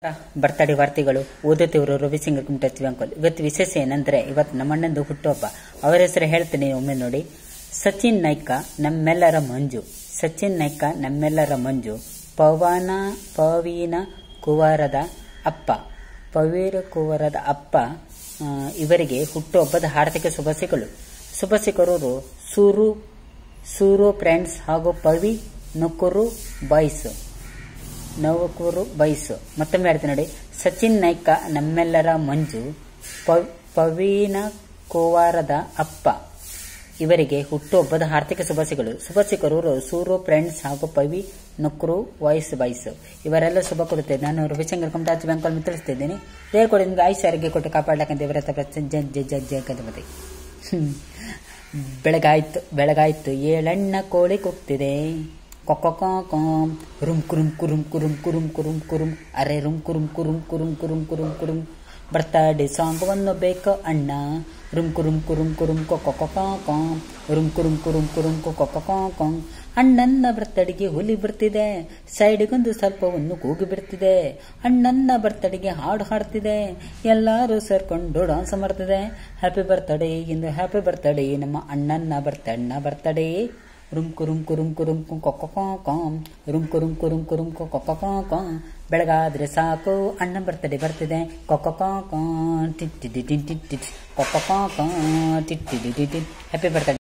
birthday ವಾರ್ತೆಗಳು ಓದುತ್ತಿವರು ರವಿಸಿಂಗ್ ಕುಮಟಚ್ಚಿ uncle ಇವತ್ತು ವಿಶೇಷ ಏನಂದ್ರೆ ಇವತ್ತು ನಮ್ಮಣ್ಣಂದು ಹುಟ್ಟುಹಬ್ಬ ಅವರ ಹೆಸರು ಹೇಳ್ತೀನಿ ಒಮ್ಮೆ ನೋಡಿ ಸಚಿನ್ ನಾಯ್ಕ ನಮ್ಮೆಲ್ಲರ ಮಂಜು ಸಚಿನ್ ನಾಯ್ಕ ನಮ್ಮೆಲ್ಲರ ಮಂಜು ಪವನ ಪವೀನ ಕುವರದ ಅಪ್ಪ ಪವೀರ ಕುವರದ ಅಪ್ಪ ಆ, ಇವರಿಗೆ ಹುಟ್ಟುಹಬ್ಬದ ಹಾರ್ದಿಕ ಶುಭಾಶಯಗಳು ಶುಭಾಶಯಕರು ಸೂರು ಸೂರು ಫ್ರೆಂಡ್ಸ್ ಹಾಗೂ ಪವಿ ನಕುರು ಬಾಯ್ಸ್ ನವಕೂರು ಬೈಸು ಮತ್ತೊಮ್ಮೆ ಹೇಳ್ತೀನಿ ನೋಡಿ ಸಚಿನ್ ನಾಯ್ಕ ನಮ್ಮೆಲ್ಲರ ಮಂಜು ಪ- ಪವೀನ ಕೋವಾರದ ಅಪ್ಪ ಇವರಿಗೆ ಹುಟ್ಟುಹಬ್ಬದ ಆರ್ಥಿಕ ಶುಭಾಶಯಗಳು ಶುಭಾಶಯಕರು ಸೂರು ಫ್ರೆಂಡ್ಸ್ ಹಾಗೂ ಪವಿ ನಕ್ರು ವಾಯ್ಸ್ ಬಾಯ್ಸ್ ಇವರೆಲ್ಲ ಶುಭ ಕೊಡುತ್ತೇನೆ ನಾನು ರವಿಶಂಕರ್ ಕಮಟಾಜ್ ಬ್ಯಾಂಕಲ್ಲಿ ತಿಳಿಸ್ತಿದ್ದೀನಿ ದೇವ್ರು ಕೊಡಿ ನಿಮ್ಗೆ ಆಯುಷ್ ಆರೋಗ್ಯ ಕೊಟ್ಟು ಕಾಪಾಡ್ಲಕ್ಕಂತ ಇವರ ಹತ್ರ ಜೈ ಜೈ ಜೈ ಜೈ ಕದ ಮತ್ತೆ ಬೆಳಗಾಯ್ತು ಬೆಳಗಾಯ್ತು ಏಳಣ್ಣ ಕೋಳಿ ಕೂಗ್ತಿದೆ ಕೊಕ್ಕೊಕ್ಕಾಂ ರುಮ್ ಕುರುಮ್ ಕುರುಮ್ ಕುರುಮ್ ಕುರುಮ್ ಕುರುಮ್ ಕುರುಮ್ ಅರೆ ರುಮ್ ಕುರುಮ್ ಕುರುಮ್ ಕುರುಮ್ ಕುರುಮ್ ಕುರುಮ್ ಕುರುಮ್ ಬರ್ತಾಡೆ ಸಾಂಗ್ ಒಂದು ಬೇಕು ಅಣ್ಣ ರುಮ್ ಕುರುಮ್ ಕುರುಮ್ ಕುರುಮ್ ಕೊಕ್ಕೊಕ್ಕಾಂ ರುಮ್ ಕುರುಮ್ ಕುರುಮ್ ಕುರುಮ್ ಕೊಕ್ಕೊಕ್ಕಾಂ ಅಣ್ಣನ್ನ ಬರ್ತಡಿಗೆ ಹುಲಿ ಬರ್ತಿದೆ ಸೈಡ್ಗೊಂದು ಸ್ವಲ್ಪವನ್ನು ಕೂಗಿ ಬಿಡ್ತಿದೆ ಅಣ್ಣನ್ನ ಬರ್ತಡಿಗೆ ಹಾಡು ಹಾಡ್ತಿದೆ ಎಲ್ಲರೂ ಸೇರ್ಕೊಂಡು ಡಾನ್ಸ್ ಮಾಡ್ತಿದೆ ಹ್ಯಾಪಿ ಬರ್ತಡೇ ಇಂದು ಹ್ಯಾಪಿ ಬರ್ತಡೇ ನಮ್ಮ ಅಣ್ಣನ್ನ ಬರ್ತಣ್ಣ ಬರ್ತಡೇ ರುಮ್ ಕುರುಮ್ ಕುರುಮ್ ಕುರುಮ್ ಕುಂ ಕೊಕ್ಕೊಕ್ಕಾಂ ರುಮ್ ಕುರುಮ್ ಕುರುಮ್ ಕುರುಮ್ ಕೊಕ್ಕೊಕ್ಕಾಂ ಬೆಳಗಾದ್ರೆ ಸಾಕು ಅಣ್ಣ ಬರ್ತಡೇ ಬರ್ತಿದೆ ಕೊಕ್ಕೊಕ್ಕಾಂ ಟಿಟ್ಟಿಡಿ ಟಿಟ್ಟಿಡಿ ಕೊಕ್ಕೊಕ್ಕಾಂ ಟಿಟ್ಟಿಡಿ ಟಿಟಿ ಹ್ಯಾಪಿ ಬರ್ತಡೇ